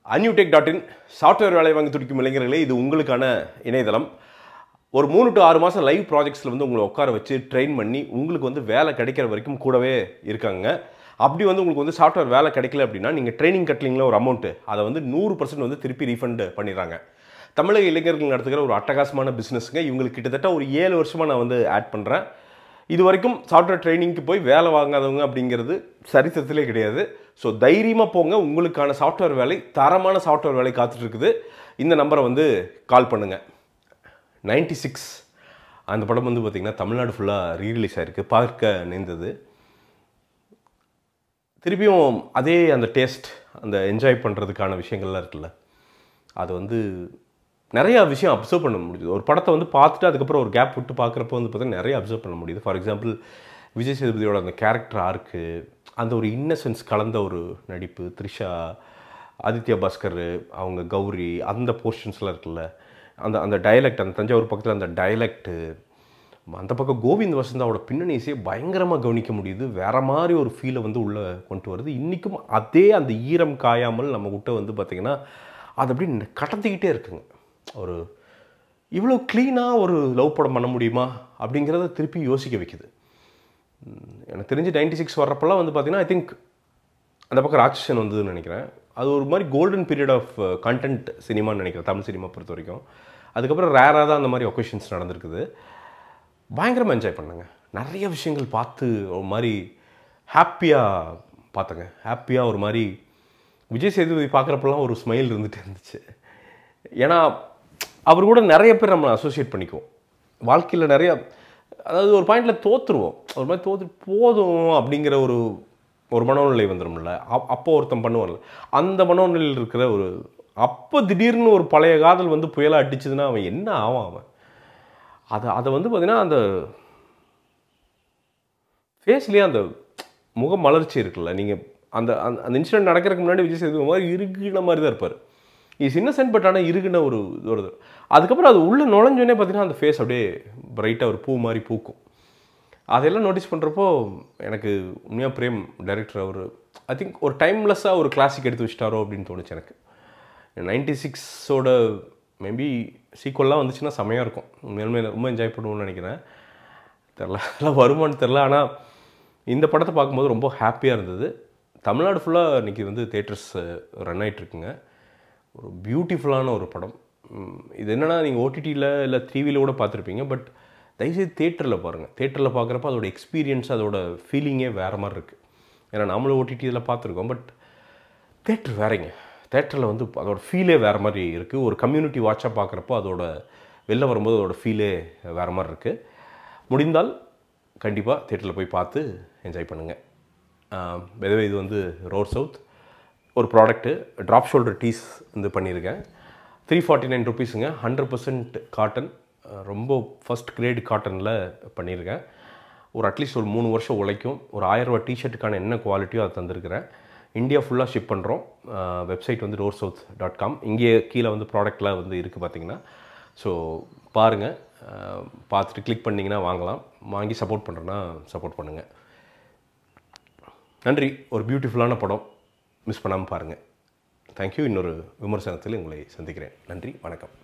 அன்யூடெக் dot in software வேலை வாங்கி துடிக்கும் இளைஞர்களே இது உங்களுக்கான இணையதளம் ஒரு மூணு டு ஆறு மாதம் லைவ் ப்ராஜெக்ட்ஸில் வந்து உங்களை உட்கார வச்சு ட்ரெயின் பண்ணி உங்களுக்கு வந்து வேலை கிடைக்கிற வரைக்கும் கூடவே இருக்காங்க அப்படி வந்து உங்களுக்கு வந்து சாஃப்ட்வேர் வேலை கிடைக்கல அப்படின்னா நீங்கள் ட்ரைனிங் கட்டலிங்கில் ஒரு அமௌண்ட்டு அதை வந்து நூறு பர்சன்ட் வந்து திருப்பி ரீஃபண்ட் பண்ணிடுறாங்க தமிழக இளைஞர்கள் நடத்துகிற ஒரு அட்டகாசமான பிஸ்னஸ்ங்க இவங்களுக்கு கிட்டத்தட்ட ஒரு ஏழு வருஷமாக நான் வந்து ஆட் பண்ணுறேன் இது வரைக்கும் சாஃப்ட்வேர் ட்ரைனிங்க்கு போய் வேலை வாங்காதவங்க அப்படிங்கிறது சரித்திரத்திலே கிடையாது ஸோ தைரியமாக போங்க உங்களுக்கான சாஃப்ட்வேர் வேலை தரமான சாஃப்ட்வேர் வேலை காத்துட்டு இருக்குது இந்த நம்பரை வந்து கால் பண்ணுங்கள் நைன்டி சிக்ஸ் அந்த படம் வந்து பார்த்திங்கன்னா தமிழ்நாடு ஃபுல்லாக ரீரிலீஸ் ஆயிருக்கு பார்க்க நேர்ந்தது திருப்பியும் அதே அந்த டேஸ்ட் அந்த என்ஜாய் பண்ணுறதுக்கான விஷயங்கள்லாம் இருக்குல்ல அது வந்து நிறையா விஷயம் அப்சர்வ் பண்ண முடியுது ஒரு படத்தை வந்து பார்த்துட்டு அதுக்கப்புறம் ஒரு கேப் விட்டு பார்க்குறப்போ வந்து பார்த்தீங்கன்னா நிறைய அப்சர்வ் பண்ண முடியுது ஃபார் எக்ஸாம்பிள் விஜய் சேதுபதியோட அந்த கேரக்டர் ஆர்க்கு அந்த ஒரு இன்னசென்ஸ் கலந்த ஒரு நடிப்பு த்ரிஷா ஆதித்யா பாஸ்கர் அவங்க கௌரி அந்த போர்ஷன்ஸ்லாம் இருக்குல்ல அந்த அந்த டைலக்ட் அந்த தஞ்சாவூர் பக்கத்தில் அந்த டைலக்ட்டு அந்த பக்கம் கோவிந்த் வசந்தாவோட பின்னணி இசையை பயங்கரமாக கவனிக்க முடியுது வேற மாதிரி ஒரு ஃபீலை வந்து உள்ளே கொண்டு வருது இன்றைக்கும் அதே அந்த ஈரம் காயாமல் நம்ம கிட்ட வந்து பார்த்திங்கன்னா அது அப்படி கடத்திக்கிட்டே இருக்குங்க ஒரு இவ்வளோ க்ளீனாக ஒரு லவ் படம் பண்ண முடியுமா அப்படிங்கிறத திருப்பி யோசிக்க வைக்குது உம், எனக்கு தெரிஞ்சு நைன்டி சிக்ஸ் வர்றப்பெல்லாம் வந்து பார்த்திங்கன்னா ஐ திங்க் அந்த பக்கம் ராட்சசன் வந்ததுன்னு நினைக்கிறேன் அது ஒரு மாதிரி கோல்டன் பீரியட் ஆஃப் கண்டென்ட் சினிமான்னு நினைக்கிறேன் தமிழ் சினிமா பொறுத்த வரைக்கும் அதுக்கப்புறம் ரேராக தான் அந்த மாதிரி ஒகேஷன்ஸ் நடந்திருக்குது பயங்கரமாக என்ஜாய் பண்ணேங்க நிறைய விஷயங்கள் பார்த்து ஒரு மாதிரி ஹாப்பியாக பார்த்தேங்க ஹாப்பியாக ஒரு மாதிரி விஜய் சேதுபதி பார்க்குறப்பெல்லாம் ஒரு ஸ்மைல் இருந்துகிட்டே இருந்துச்சு ஏன்னா அவர் கூட நிறைய பேர் நம்ம அசோசியேட் பண்ணிக்குவோம் வாழ்க்கையில் நிறைய அதாவது ஒரு பாயிண்டில் தோற்றுருவோம் ஒரு மாதிரி தோற்று போதும் அப்படிங்கிற ஒரு ஒரு மனோநிலை வந்துடும்ல அப் அப்போ ஒருத்தன் பண்ணுவான்ல அந்த மனோநிலையில் இருக்கிற ஒரு அப்போ திடீர்னு ஒரு பழைய காதல் வந்து புயலாக அடிச்சதுன்னா அவன் என்ன ஆவான் அவன் அதை அதை வந்து பார்த்தீங்கன்னா அந்த ஃபேஸ்லேயே அந்த முக மலர்ச்சி இருக்குல்ல நீங்கள் அந்த அந்த அந்த இன்சிடென்ட் நடக்கிறதுக்கு முன்னாடி விஜய் சேதுபதி மாதிரி இறுகின மாதிரி தான் இருப்பார் இஸ் இன்னசென்ட் பட் ஆனால் இறுகின ஒரு இது வருது அதுக்கப்புறம் அது உள்ளே நுழைஞ்சோடனே பார்த்தீங்கன்னா அந்த ஃபேஸ் அப்படியே பிரைட்டாக ஒரு பூ மாதிரி பூக்கும் அதெல்லாம் நோட்டீஸ் பண்ணுறப்போ எனக்கு உண்மையாக பிரேம் டைரக்டர் அவர் ஐ திங்க் ஒரு டைம்லெஸ்ஸாக ஒரு கிளாசிக் எடுத்து வச்சிட்டாரோ அப்படின்னு தோணுச்சு எனக்கு நைன்டி சிக்ஸோட மேபி சீக்வல்லாம் வந்துச்சுன்னா செமையாக இருக்கும் உண்மையிலுமே ரொம்ப என்ஜாய் பண்ணுவோம்னு நினைக்கிறேன் தெரில அதெல்லாம் வருமானு தெரில ஆனால் இந்த படத்தை பார்க்கும்போது ரொம்ப ஹாப்பியாக இருந்தது தமிழ்நாடு ஃபுல்லாக இன்றைக்கி வந்து தேட்டர்ஸ் ரன் ஆகிட்டுருக்குங்க ஒரு பியூட்டிஃபுல்லான ஒரு படம் உம், இது என்னென்னா நீங்கள் ஓடிடியில் இல்லை டிவியில் கூட பார்த்துருப்பீங்க பட் தயவுசெய்து தேட்டரில் பாருங்கள் தேட்டரில் பார்க்குறப்ப அதோட எக்ஸ்பீரியன்ஸ் அதோட ஃபீலிங்கே வேறு மாதிரி இருக்குது ஏன்னா நாமளும் ஓடிடி இதில் பார்த்துருக்கோம் பட் தேட்டர் வேறங்க தேட்டரில் வந்து அதோட ஃபீலே வேறு மாதிரி இருக்குது ஒரு கம்யூனிட்டி வாட்சாக பார்க்குறப்போ அதோட வெளில வரும்போது அதோட ஃபீலே வேறு மாதிரி இருக்குது முடிந்தால் கண்டிப்பாக தேட்டரில் போய் பார்த்து என்ஜாய் பண்ணுங்கள் வெதவே இது வந்து ரோட் சவுத் ஒரு ப்ராடக்ட்டு ட்ராப் ஷோல்டர் டீஸ் வந்து பண்ணியிருக்கேன் த்ரீ ஃபார்ட்டி நைன் ருபீஸுங்க ஹண்ட்ரட் பர்சன்ட் காட்டன் ரொம்ப ஃபஸ்ட் கிரேட் காட்டனில் பண்ணியிருக்கேன் ஒரு அட்லீஸ்ட் ஒரு மூணு வருஷம் உழைக்கும் ஒரு ஆயிரரூவா டிஷர்ட்டுக்கான என்ன குவாலிட்டியோ அதை தந்திருக்கிறேன் இந்தியா ஃபுல்லாக ஷிப் பண்ணுறோம் வெப்சைட் வந்து ரோட் சவுத் டாட் காம் இங்கே கீழே வந்து ப்ராடக்ட்லாம் வந்து இருக்குது பார்த்தீங்கன்னா ஸோ பாருங்கள் பார்த்துட்டு கிளிக் பண்ணிங்கன்னா வாங்கலாம் வாங்கி சப்போர்ட் பண்ணுறேன்னா சப்போர்ட் பண்ணுங்கள் நன்றி ஒரு பியூட்டிஃபுல்லான படம் மிஸ் பண்ணாமல் பாருங்கள் தேங்க்யூ இன்னொரு விமர்சனத்தில் உங்களை சந்திக்கிறேன் நன்றி வணக்கம்